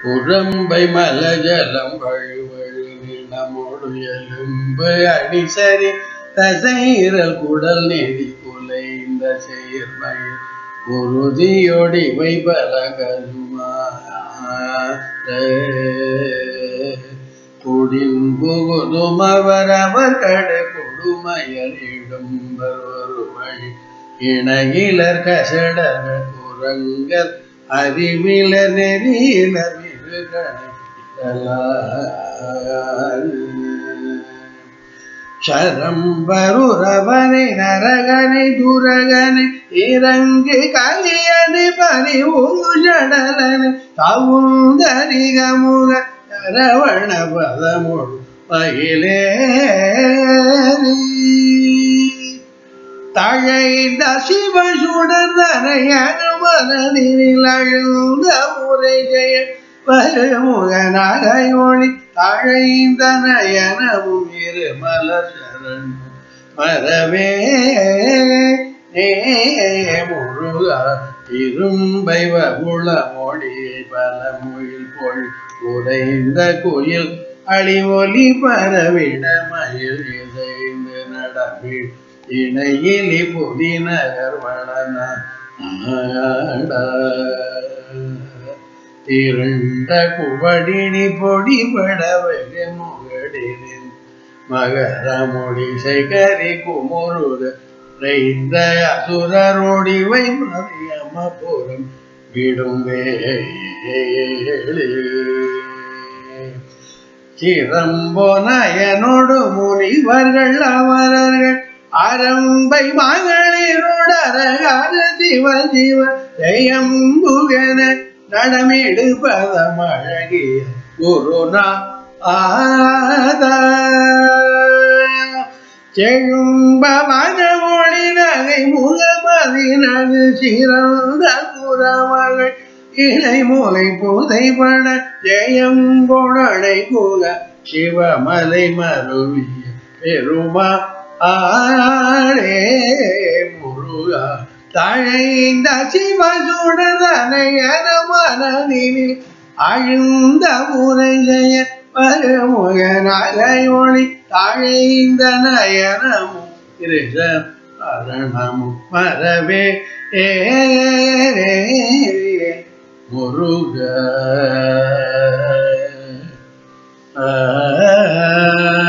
உடம்பை மலஜலம் வழுவழு நிலமோடு எலும்பு அடிசரி தசைரல் குடல் நெறி குலைந்த செயற்மயில் குருதியோடி வைபல குடின் புகுதும் அவர் அவர் கடை கொடுமையல் இடும்பர் ஒரு வழி இணையிலர் கசடர் குரங்கர் அறிவில நெறியில மிருகணை சரம்பருரவனை நரகனை துரகனை இறங்கு கலியனை பரிவூஷடலனை தவுந்தரிகமுக கரவண பதமுழு பகிலே தழைந்த சிவ சுடர்தனையனுமனில் அழுந்த முறை ஜெய பருமுகனாக ஒளி தழைந்த நயனமும் இரு மலர் சரண் மரவே நே முருகா இரும்பை வகுள மொழி பலமுயில் பொழி உறைந்த குயில் அழிவொலி பரவிட மயில் இசைந்து நடமிழ் இணையிலி புதி நகர் வளன திருண்ட குவடினி பொடி படவகு முகடினின் மகர மொழி சைகரி குமுருக ரைந்த அசுரரோடிவை மரியமபுரம் விடும் வேளே சிரம்போனயனோடு முனிவர்கள் அமரர்கள் அரம்பை மகளிரோடரகார சிவ சிவ ஜெயம்புகன நடமிடு பதமழகிய குருநா ஆத செழும்ப மனமொழி நகை முகமதி நகு சிறந்த குரமகள் இலை மூலை புதைபட ஜெயம் கொடை குக சிவமலை மருவிய பெருமா ஆடே முருகா தழைந்த சிவசுடதனையன மனதினில் அழுந்த முறை ஜெய பரமுகனொளி தழைந்த நயனமும் கிருஷ அரணமும் மரவே ஏ முருக ஆ